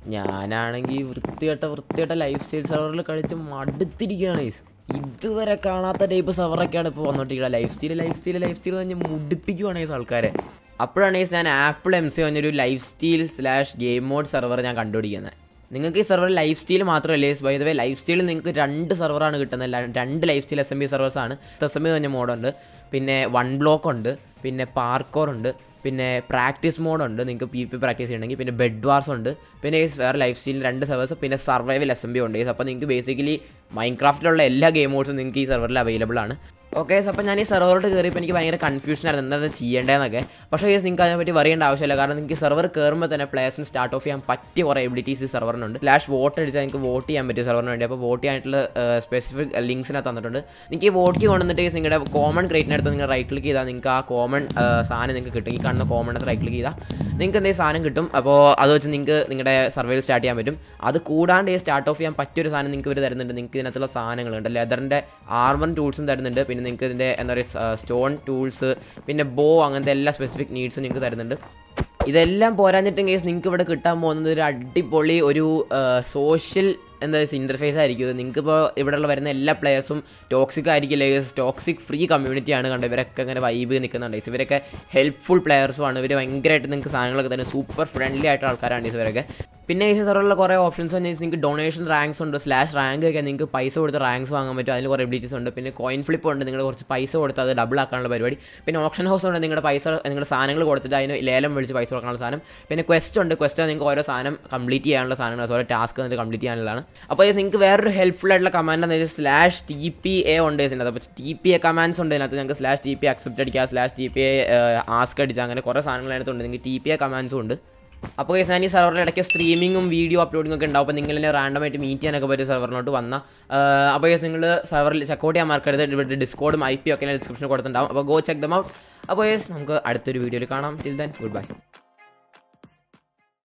ഞാനാണെങ്കിൽ വൃത്തികെട്ട വൃത്തികെട്ട ലൈഫ് സ്റ്റൈൽ സെർവറിൽ കളിച്ച് മടുത്തിരിക്കുകയാണ് guys. ഇതുവരെ കാണാത്ത ടൈപ്പ് സെർവറൊക്കെയാണ് ഇപ്പോൾ വന്നോണ്ടിരിക്കുന്നത് lifestyle lifestyle lifestyle പറഞ്ഞ് മുടിപ്പിക്കുവാണ് ഈ ആൾക്കാരെ അപ്പോഴാണ് ഈ ഞാൻ ആപ്പിൾ എം സി പറഞ്ഞൊരു lifestyle slash game mode server ഞാൻ കണ്ടുപിടിക്കുന്നത് നിങ്ങൾക്ക് ഈ സെർവർ ലൈഫ് സ്റ്റൈൽ മാത്രമല്ല by the way lifestyle നിങ്ങൾക്ക് രണ്ട് സെർവറാണ് കിട്ടുന്നത് ല- രണ്ട് lifestyle S M B സെർവേഴ്സാണ് എസ് എം ബി പറഞ്ഞ മോഡുണ്ട് പിന്നെ വൺ ബ്ലോക്ക് ഉണ്ട് പിന്നെ പാർക്കോർ ഉണ്ട് പിന്നെ പ്രാക്ടീസ് മോഡുണ്ട് നിങ്ങൾക്ക് പി പി പ്രാക്ടീസ് ചെയ്യണമെങ്കിൽ പിന്നെ ബെഡ് വാർസ് ഉണ്ട് പിന്നെ ഈ വേറെ ലൈഫ് സ്റ്റൈൽ രണ്ട് സെർവേഴ്സ് പിന്നെ സർവൈവൽ എസ് എം ബി ഉണ്ട് അപ്പോൾ നിങ്ങൾക്ക് ബേസിക്കലി മൈൻക്രാഫ്റ്റിലുള്ള എല്ലാ ഗെയിം മോഡ്സും നിങ്ങൾക്ക് ഈ സെർവറിൽ അവൈലബിൾ ആണ് ഓക്കെ അപ്പോൾ ഞാൻ ഈ സെർവറോട്ട് കയറിയപ്പോൾ എനിക്ക് ഭയങ്കര കൺഫ്യൂഷൻ ആയിരുന്നു എന്താ ചെയ്യേണ്ടതെന്നൊക്കെ പക്ഷേ കേസ് നിങ്ങൾക്ക് അതിനെപ്പറ്റി പറയേണ്ട ആവശ്യമില്ല കാരണം നിങ്ങൾക്ക് സെർവർ കയറുമ്പോൾ തന്നെ പ്ലേസിന് സ്റ്റാർട്ട് ഓഫ് ചെയ്യാൻ പറ്റിയ കുറേ എബിലിറ്റീസ് ഈ സെർവറിനുണ്ട് സ്ലാഷ് വോട്ട് അടിച്ചാൽ നിങ്ങൾക്ക് വോട്ട് ചെയ്യാൻ പറ്റും സെർവറിന് വേണ്ടി അപ്പോൾ വോട്ട് ചെയ്യാനായിട്ടുള്ള സ്പെസിഫിക് ലിങ്ക്സിനകത്ത് തന്നിട്ടുണ്ട് നിങ്ങൾക്ക് ഈ വോട്ട് കൊണ്ടുവന്നിട്ട് നിങ്ങളുടെ കോമൺ ക്രേറ്റിനടുത്ത് നിങ്ങൾ റൈറ്റ് ക്ലിക്ക് ചെയ്താൽ നിങ്ങൾക്ക് ആ കോമൺ സാധനം നിങ്ങൾക്ക് കിട്ടും ഈ കാണുന്ന കോമൺ റൈറ്റ് ക്ലിക്ക് ചെയ്താൽ നിങ്ങൾക്ക് എന്തെങ്കിലും സാധനം കിട്ടും അപ്പോൾ അത് വെച്ച് നിങ്ങൾക്ക് നിങ്ങളുടെ സർവൈവൽ സ്റ്റാർട്ട് ചെയ്യാൻ പറ്റും അത് കൂടാണ്ട് ഈ സ്റ്റാർട്ട് ഓഫ് ചെയ്യാൻ പറ്റിയൊരു സാധനം നിങ്ങൾക്ക് ഇവർ തരുന്നുണ്ട് നിങ്ങൾക്ക് ഇതിനകത്തുള്ള സാധനങ്ങളുണ്ട് ലെതറിൻ്റെ ആർമർ ടൂൾസും തരുന്നുണ്ട് പിന്നെ നിങ്ങൾക്ക് ഇതിൻ്റെ എന്താ പറയുക സ്റ്റോൺ ടൂൾസ് പിന്നെ ബോ അങ്ങനത്തെ എല്ലാ സ്പെസിഫിക് നീഡ്സും നിങ്ങൾക്ക് തരുന്നുണ്ട് ഇതെല്ലാം പോരാഞ്ഞിട്ടും കേസ് നിങ്ങൾക്ക് ഇവിടെ കിട്ടാൻ പോകുന്നത് ഒരു അടിപൊളി ഒരു സോഷ്യൽ എന്താ ഇൻ്റർഫേസ് ആയിരിക്കും ഇത് നിങ്ങൾക്കിപ്പോൾ ഇവിടെയുള്ള വരുന്ന എല്ലാ പ്ലെയേഴ്സും ടോക്സിക് ആയിരിക്കില്ല ടോക്സിക് ഫ്രീ കമ്മ്യൂണിറ്റിയാണ് കണ്ടത് ഇവരൊക്കെ ഇങ്ങനെ വൈബ് നിൽക്കുന്നുണ്ട് guys. ഇവരൊക്കെ ഹെൽപ്ഫുൾ പ്ലെയേഴ്സുമാണ് ഇവർ ഭയങ്കരമായിട്ട് നിങ്ങൾക്ക് സാധനങ്ങളൊക്കെ തന്നെ സൂപ്പർ ഫ്രണ്ട്ലി ആയിട്ടുള്ള ആൾക്കാരാണ് guys ഇവരൊക്കെ പിന്നെ ഈ സെർവറിലുള്ള കുറേ ഓപ്ഷൻസ് എന്ന് വെച്ചാൽ നിങ്ങൾക്ക് ഡൊണേഷൻ റാങ്ക്സ് ഉണ്ട് സ്ലാഷ് റാങ്ക് ഒക്കെ നിങ്ങൾക്ക് പൈസ കൊടുത്ത് റാങ്ക്സ് വാങ്ങാൻ പറ്റും അതിൽ കുറേ എബിലിറ്റീസ് ഉണ്ട് പിന്നെ കോയിൻ ഫ്ലിപ്പ് ഉണ്ട് നിങ്ങൾ കുറച്ച് പൈസ കൊടുത്ത് അത് ഡബിൾ ആക്കാനുള്ള പരിപാടി പിന്നെ ഓപ്ഷൻ ഹൗസ് ഉണ്ട് നിങ്ങളുടെ പൈസ നിങ്ങളുടെ സാധനങ്ങൾ കൊടുത്തിട്ട് അതിന് ലേലം വിളിച്ച് പൈസ കൊടുക്കാനുള്ള സാധനം പിന്നെ ക്വസ്റ്റ് ഉണ്ട് ക്വസ്റ്റ് നിങ്ങൾക്ക് ഓരോ സാധനം കംപ്ലീറ്റ് ചെയ്യാനുള്ള സാധനങ്ങൾ ഓരോ ടാസ്ക് എന്നിട്ട് കംപ്ലീറ്റ് ചെയ്യാനുള്ളതാണ് അപ്പോൾ ഇത് നിങ്ങൾക്ക് വേറൊരു ഹെൽപ്ഫുൾ ആയിട്ടുള്ള കമാൻഡ് എന്ന് വെച്ചാൽ സ്ലാഷ് ടി പി എ ഉണ്ട് ഇതിനകത്ത് അപ്പോൾ ടി പി എ കമാൻഡ്സ് ഉണ്ട് ഇതിനകത്ത് നിങ്ങൾക്ക് സ്ലാഷ് ടി പി അക്സെപ്റ്റ് അടിക്കുക slash T P A ask അടിക്കുക അങ്ങനെ കുറേ സാധനങ്ങൾ അതിനകത്തുണ്ട് നിങ്ങൾക്ക് ടി പി എ കമാൻഡ്സും ഉണ്ട് അപ്പോൾ guys, ഞാൻ ഈ സെർവറിൽ ഇടയ്ക്ക് സ്ട്രീമിങ്ങും വീഡിയോ അപ്ലോഡിംഗ് ഒക്കെ ഉണ്ടാവും അപ്പോൾ നിങ്ങൾ എന്നെ റാൻഡമായിട്ട് മീറ്റ് ചെയ്യാനൊക്കെ പറ്റും സെർവറിനോട്ട് വന്ന അപ്പോൾ guys, നിങ്ങൾ സെർവറിൽ ചെക്കൗട്ട് ചെയ്യാൻ മറക്കരുത് ഇവിടെ ഡിസ്കോഡും ഐ പി ഒക്കെ ഡിസ്ക്രിപ്ഷനിൽ കൊടുത്തിട്ടുണ്ടാവും അപ്പോൾ ഗോ ചെക്ക് ദം ഔട്ട് അപ്പോൾ guys, നമുക്ക് അടുത്തൊരു വീഡിയോയിൽ കാണാം ടിൽ ദൻ ഗുഡ് ബൈ